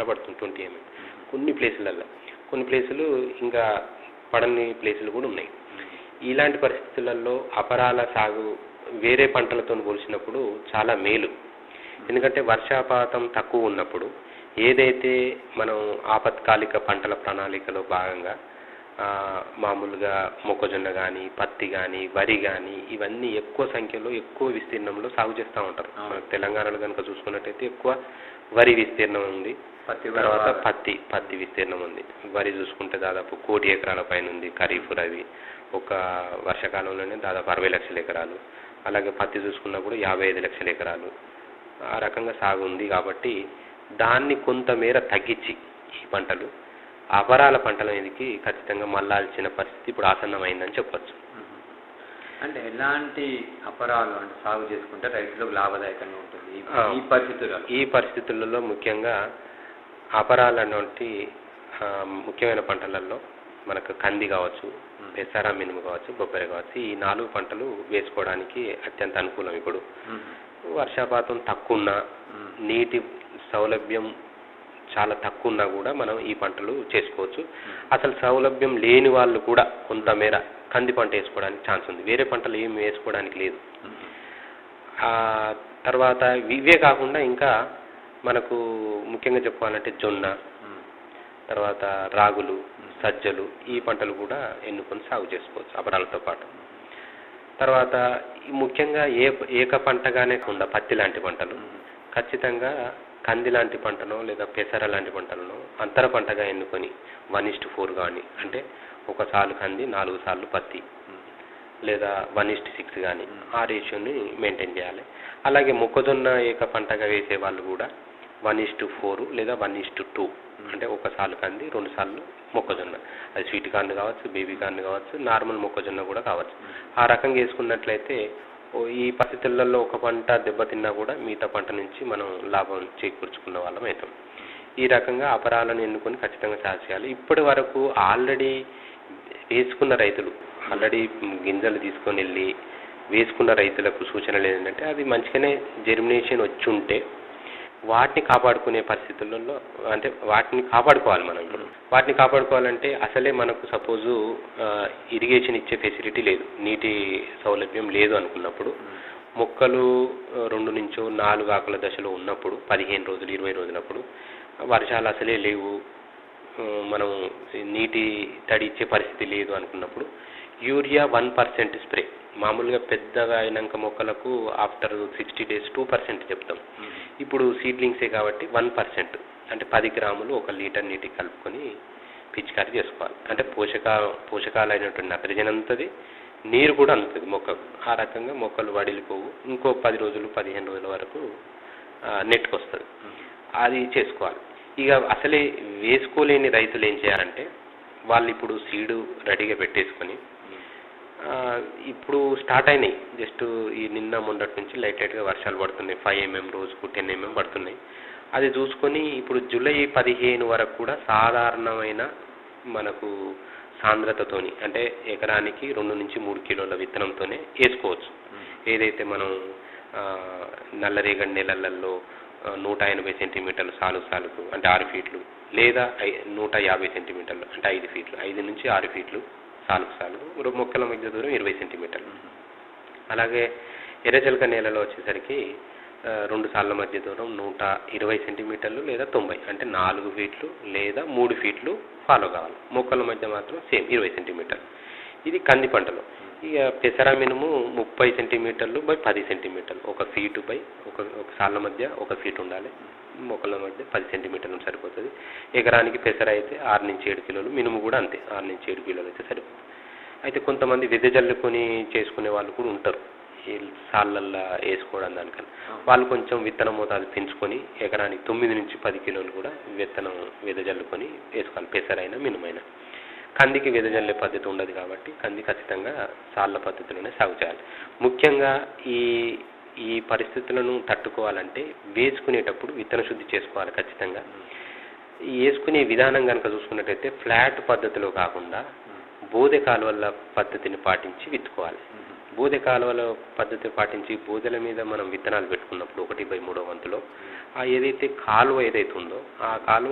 అట్లా పడుతుంది twenty MM కొన్ని ప్లేసులలో కొన్ని ప్లేసులు ఇంకా పడని ప్లేసులు కూడా ఉన్నాయి ఇలాంటి పరిస్థితులలో అపరాల సాగు వేరే పంటలతో పోల్చినప్పుడు చాలా మేలు ఎందుకంటే వర్షాపాతం తక్కువ ఉన్నప్పుడు ఏదైతే మనం ఆపత్కాలిక పంటల ప్రణాళికలో భాగంగా ఆ, మామూలుగా మొక్కజొన్న కానీ పత్తి కానీ వరి కానీ ఇవన్నీ ఎక్కువ సంఖ్యలో ఎక్కువ విస్తీర్ణంలో సాగు చేస్తూ ఉంటారు అవును. మన తెలంగాణలో కనుక చూసుకున్నట్టయితే ఎక్కువ వరి విస్తీర్ణం ఉంది పత్తి కూడా తర్వాత బాగా- పత్తి పత్తి విస్తీర్ణం ఉంది వరి చూసుకుంటే దాదాపు కోటి ఎకరాల పైన ఉంది ఖరీఫ్ రవి ఒక వర్షాకాలంలోనే దాదాపు అరవై లక్షల ఎకరాలు అలాగే పత్తి చూసుకున్నా కూడా యాభై ఐదు లక్షల ఎకరాలు ఆ రకంగా సాగు ఉంది కాబట్టి దాన్ని కొంతమేర తగ్గించి ఈ పంటలు అపరాల పంటల మీదకి ఖచ్చితంగా మళ్ళాల్సిన పరిస్థితి ఇప్పుడు ఆసన్నమైందని చెప్పొచ్చు మ్మ్. అంటే ఎలాంటి అపరాలు అంటే సాగు చేసుకుంటే రైతులకు లాభదాయకంగా ఉంటుంది ఈ- ఆ. ఈ పరిస్థితుల్లో ఈ పరిస్థితులలో ముఖ్యంగా అపరాలు అనేటువంటి ఆ, ముఖ్యమైన పంటలలో మనకు కంది కావచ్చు పెసర మినుము కావచ్చు బొబ్బరి కావచ్చు ఈ నాలుగు పంటలు వేసుకోవడానికి అత్యంత అనుకూలం ఇప్పుడు మ్మ్. వర్షపాతం తక్కువ ఉన్నా మ్మ్. నీటి సౌలభ్యం చాలా తక్కువ ఉన్నా కూడా మనం ఈ పంటలు చేసుకోవచ్చు అసలు సౌలభ్యం లేని వాళ్ళు కూడా కొంతమేర కంది పంట వేసుకోవడానికి ఛాన్స్ ఉంది వేరే పంటలు ఏమి వేసుకోవడానికి లేదు మ్మ్. ఆ తర్వాత ఇవే కాకుండా ఇంకా మనకు ముఖ్యంగా చెప్పుకోవాలంటే జొన్న మ్మ్. తర్వాత రాగులు సజ్జలు ఈ పంటలు కూడా ఎన్నుకొని సాగు చేసుకోవచ్చు అపరాలతో పాటు తర్వాత ఈ ముఖ్యంగా ఏ ఏక పంటగానే కాకుండా పత్తి లాంటి పంటలు మ్మ్. ఖచ్చితంగా కంది లాంటి పంటనో లేదా పెసర లాంటి పంటలను అంతర పంటగా ఎన్నుకొని వన్ ఇస్ట్ ఫోర్ కానీ అంటే ఒక సాలు కంది నాలుగు సార్లు పత్తి మ్మ్. లేదా వన్ ఇస్ట్ సిక్స్ కానీ ఆ రేషియోని మెయింటైన్ చేయాలి అలాగే మొక్కజొన్న ఏక పంటగా వేసే వాళ్ళు కూడా వన్ ఇస్టు ఫోర్ లేదా వన్ ఇస్టు టూ అంటే ఒక సాలు కంది రెండు సార్లు మొక్కజొన్న అది స్వీట్ కార్న్ కావచ్చు బేబీ కార్న్ కావచ్చు నార్మల్ మొక్కజొన్న కూడా కావచ్చు ఆ రకంగా వేసుకున్నట్లయితే ఓ ఈ పరిస్థితులలో ఒక పంట దెబ్బతిన్నా కూడా మిగతా పంట నుంచి మనం లాభం చేకూర్చుకున్న వాళ్ళం అవుతాం ఈ రకంగా అపరాలను ఎన్నుకొని ఖచ్చితంగా సాగు చేయాలి ఇప్పటి వరకు ఆల్రెడీ వేసుకున్న రైతులు ఆల్రెడీ గింజలు తీసుకొని వెళ్ళి వేసుకున్న రైతులకు సూచనలు ఏంటంటే అది మంచిగానే జెర్మినేషన్ వచ్చి ఉంటే వాటిని కాపాడుకునే పరిస్థితులలో అంటే వాటిని కాపాడుకోవాలి మనం ఇప్పుడు వాటిని కాపాడుకోవాలంటే అసలే మనకు సపోజు ఇరిగేషన్ ఇచ్చే ఫెసిలిటీ లేదు నీటి సౌలభ్యం లేదు అనుకున్నప్పుడు మొక్కలు ఆ, రెండు నుంచో నాలుగు ఆకుల దశలో ఉన్నప్పుడు పదిహేను రోజులు ఇరవై రోజులప్పుడు వర్షాలు అసలే లేవు ఆ, మనం నీటి తడి ఇచ్చే పరిస్థితి లేదు అనుకున్నప్పుడు యూరియా వన్ పర్సెంట్ స్ప్రే మామూలుగా పెద్దగా అయినాక మొక్కలకు after sixty days two percent చెప్తాం ఇప్పుడు సీడ్లింగ్సే కాబట్టి వన్ పర్సెంట్ అంటే పది గ్రాములు ఒక లీటర్ నీటికి కలుపుకొని పిచికారీ చేసుకోవాలి అంటే పోషక పోషకాలైనటువంటి నత్రజని అంతది నీరు కూడా అందుతుంది మొక్కకు ఆ రకంగా మొక్కలు వడిలిపోవు ఇంకో పది రోజులు పదిహేను రోజుల వరకు ఆ, నెట్కి వస్తుంది అది చేసుకోవాలి ఇక అసలే వేసుకోలేని రైతులు ఏం చేయాలంటే వాళ్ళు ఇప్పుడు సీడు రెడీగా పెట్టేసుకొని ఆ, ఇప్పుడు స్టార్ట్ అయినాయి జస్ట్ ఈ నిన్న మొన్నటి నుంచి లైట్ లైట్గా వర్షాలు పడుతున్నాయి ఫైవ్ ఎంఎం రోజుకు టెన్ ఎంఎం పడుతున్నాయి అది చూసుకొని ఇప్పుడు జూలై పదిహేను వరకు కూడా సాధారణమైన మనకు సాంద్రతతోని అంటే ఎకరానికి రెండు నుంచి మూడు కిలోల విత్తనంతోనే వేసుకోవచ్చు ఏదైతే మనం ఆ, నల్లరేగడి నెలలలో ఆ, నూట ఎనభై సెంటీమీటర్లు సాలు సాలుకు అంటే ఆరు ఫీట్లు లేదా ఐ- నూట యాభై సెంటీమీటర్లు అంటే ఐదు ఫీట్లు ఐదు నుంచి ఆరు ఫీట్లు సాలుకు సాలుకు రొ- మొక్కల మధ్య దూరం ఇరవై సెంటీమీటర్లు అలాగే ఎర్రజలక నేలలో వచ్చేసరికి ఆ, రెండు సార్ల మధ్య దూరం నూట ఇరవై సెంటీమీటర్లు లేదా తొంభై అంటే నాలుగు ఫీట్లు లేదా మూడు ఫీట్లు ఫాలో కావాలి మొక్కల మధ్య మాత్రం సేమ్ ఇరవై సెంటీమీటర్లు ఇది కంది పంటలో ఇక పెసర మినుము ముప్పై సెంటీమీటర్లు బై పది సెంటీమీటర్లు ఒక ఫీటు బై ఒక ఒక సార్ల మధ్య ఒక ఫీట్ ఉండాలి మొక్కల మధ్య పది సెంటీమీటర్లు సరిపోతుంది ఎకరానికి పెసర అయితే ఆరు నుంచి ఏడు కిలోలు మినుము కూడా అంతే ఆరు నుంచి ఏడు కిలోలు అయితే సరిపోతుంది అయితే కొంతమంది విధ జల్లుకొని చేసుకునే వాళ్ళు కూడా ఉంటారు ఈ సాళ్ళల్లో వేసుకోవడం దానికన్నా వాళ్ళు కొంచెం విత్తనం మోతాదు పెంచుకొని ఎకరానికి తొమ్మిది నుంచి పది కిలోలు కూడా విత్తనం వెదజల్లుకొని వేసుకోవాలి పెసరైనా మినుమైనా కందికి వెదజల్లే పద్ధతి ఉండదు కాబట్టి కంది ఖచ్చితంగా సాళ్ళ పద్ధతిలోనే సాగు చేయాలి ముఖ్యంగా ఈ ఈ పరిస్థితులను తట్టుకోవాలంటే వేసుకునేటప్పుడు విత్తన శుద్ధి చేసుకోవాలి ఖచ్చితంగా ఈ వేసుకునే విధానం కనుక చూసుకున్నట్టయితే ఫ్లాట్ పద్ధతిలో కాకుండా బోధె కాలువల పద్ధతిని పాటించి విత్తుకోవాలి బోధె కాలువల పద్ధతి పాటించి బోధెల మీద మనం విత్తనాలు పెట్టుకున్నప్పుడు ఒకటి బై మూడో వంతులో ఆ ఏదైతే కాలువ ఏదైతే ఉందో ఆ కాలువ